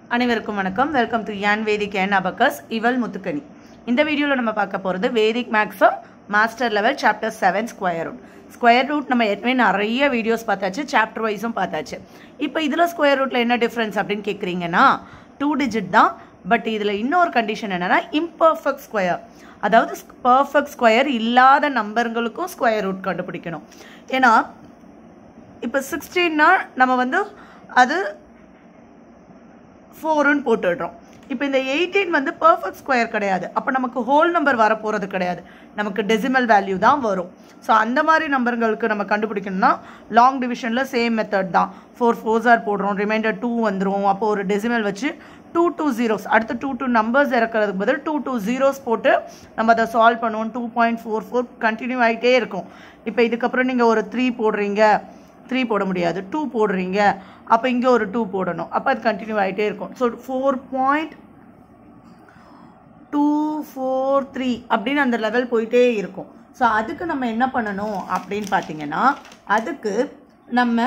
அனைவருக்கும் வணக்கம் welcome to யான் வேதிக் அண்ட் அபக்கஸ் இவள் முத்துக்கனி இந்த வீடியோவில் நம்ம பார்க்க போகிறது வேதிக் மேக்ஸும் master level chapter seven square root square root நம்ம ஏற்கனவே நிறைய வீடியோஸ் பார்த்தாச்சு சாப்டர் வைஸும் பார்த்தாச்சு இப்போ இதில் ஸ்கொயர் ரூட்டில் என்ன டிஃப்ரென்ஸ் அப்படின்னு கேட்குறீங்கன்னா டூ டிஜிட் தான் பட் இதில் இன்னொரு கண்டிஷன் என்னென்னா இம்பர்ஃபெக்ட் ஸ்கொயர் அதாவது பர்ஃபெக்ட் ஸ்கொயர் இல்லாத நம்பருங்களுக்கும் ஸ்கொயர் ரூட் கண்டுபிடிக்கணும் ஏன்னா இப்போ சிக்ஸ்டீன்னா நம்ம வந்து அது ஃபோருன்னு போட்டுடுறோம் இப்போ இந்த எயிட்டீன் வந்து பர்ஃபெக்ட் ஸ்கொயர் கிடையாது அப்போ நமக்கு ஹோல் நம்பர் வரப்போகிறது கிடையாது நமக்கு டெசிமல் வேல்யூ தான் வரும் ஸோ அந்த மாதிரி நம்பர்களுக்கு நம்ம கண்டுபிடிக்கணும்னா லாங் டிவிஷனில் சேம் மெத்தட் தான் ஃபோர் ஃபோர்ஸ் ஆர் போடுறோம் ரிமைண்டர் டூ வந்துடும் அப்போ ஒரு டெசிமல் வச்சு டூ டூ ஜீரோஸ் அடுத்து டூ டூ நம்பர்ஸ் இறக்கிறதுக்கு பதில் டூ டூ ஜீரோஸ் போட்டு நம்ம அதை சால்வ் பண்ணுவோம் two point four four continue ஆகிட்டே இருக்கும் இப்போ இதுக்கப்புறம் நீங்கள் ஒரு த்ரீ போடுறீங்க த்ரீ போட முடியாது டூ போடுறீங்க அப்போ இங்கே ஒரு டூ போடணும் அப்போ அது கண்டினியூ ஆகிட்டே இருக்கும் so four point two four three அப்படின்னு அந்த லெவல் போயிட்டே இருக்கும் ஸோ அதுக்கு நம்ம என்ன பண்ணணும் அப்படின்னு பார்த்தீங்கன்னா அதுக்கு நம்ம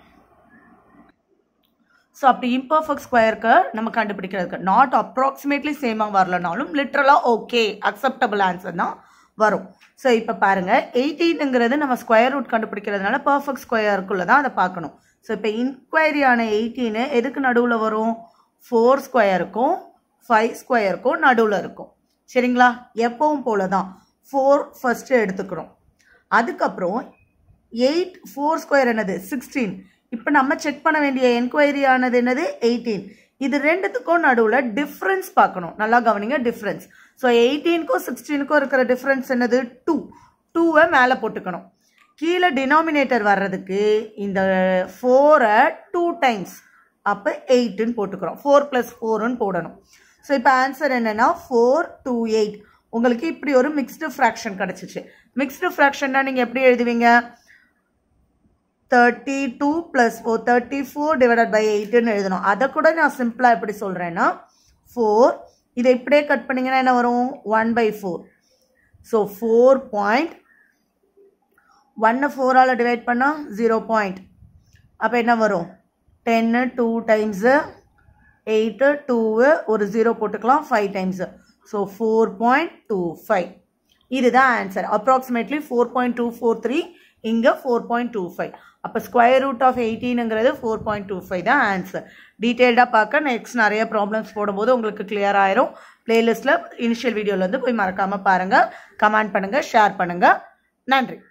ஸோ அப்படி இம்பர்ஃபெக்ட் ஸ்கொயருக்கு நம்ம கண்டுபிடிக்கிறதுக்கு நாட் அப்ராக்சிமேட்லி சேமாக வரலனாலும் லிட்ரலாக ஓகே அக்செப்டபிள் ஆன்சர் தான் வரும் ஸோ இப்போ பாருங்கள் எயிட்டீனுங்கிறது நம்ம ஸ்கொயர் ரூட் கண்டுபிடிக்கிறதுனால பர்ஃபெக்ட் ஸ்கொயருக்குள்ளே தான் அதை பார்க்கணும் ஸோ இப்போ இன்கொயரியான எயிட்டீனு எதுக்கு நடுவில் வரும் ஃபோர் ஸ்கொயருக்கும் ஃபைவ் ஸ்கொயருக்கும் நடுவில் இருக்கும் சரிங்களா எப்பவும் போல தான் ஃபோர் ஃபஸ்ட்டு எடுத்துக்கிறோம் அதுக்கப்புறம் எயிட் ஃபோர் ஸ்கொயர் என்னது சிக்ஸ்டீன் இப்போ நம்ம செக் பண்ண வேண்டிய என்கொயரி ஆனது என்னது எயிட்டீன் இது ரெண்டுத்துக்கும் நடுவில் டிஃப்ரென்ஸ் பார்க்கணும் நல்லா கவனிங்க டிஃப்ரென்ஸ் ஸோ எயிட்டீனுக்கும் சிக்ஸ்டீனுக்கும் இருக்கிற டிஃப்ரென்ஸ் என்னது டூ டூவை மேலே போட்டுக்கணும் கீழே டினாமினேட்டர் வர்றதுக்கு இந்த ஃபோரை டூ டைம்ஸ் அப்போ எயிட்டுன்னு போட்டுக்கிறோம் ஃபோர் ப்ளஸ் ஃபோருன்னு போடணும் ஸோ இப்போ ஆன்சர் என்னென்னா ஃபோர் டூ எயிட் உங்களுக்கு இப்படி ஒரு மிக்ஸ்டு ஃப்ராக்ஷன் கிடச்சிச்சு மிக்ஸ்டு ஃப்ராக்ஷன்னா நீங்கள் எப்படி எழுதுவீங்க thirty two plus four thirty four divided by எயிட்டுன்னு எழுதணும் அதை கூட நான் சிம்பிளாக எப்படி சொல்கிறேன்னா ஃபோர் இதை இப்படியே கட் பண்ணிங்கன்னா என்ன வரும் one by four so four point ஒன்னை ஃபோரால் டிவைட் பண்ணால் ஜீரோ பாயிண்ட் அப்போ என்ன வரும் டென்னு டூ டைம்ஸு எயிட்டு டூவு ஒரு ஜீரோ போட்டுக்கலாம் five times so four point two five இதுதான் answer approximately four point two four three இங்கே ஃபோர் பாயிண்ட் டூ ஃபைவ் அப்போ ஸ்கொயர் ரூட் ஆஃப் எயிட்டீனுங்கிறது ஃபோர் பாயிண்ட் டூ ஃபைவ் தான் ஆன்சர் டீட்டெயில்டாக பார்க்க நெக்ஸ்ட் நிறைய ப்ராப்ளம்ஸ் போடும்போது உங்களுக்கு கிளியர் ஆயிரும் பிளேலிஸ்ட்டில் இனிஷியல் வீடியோவில் வந்து போய் மறக்காமல் பாருங்கள் கமெண்ட் பண்ணுங்கள் ஷேர் பண்ணுங்கள் நன்றி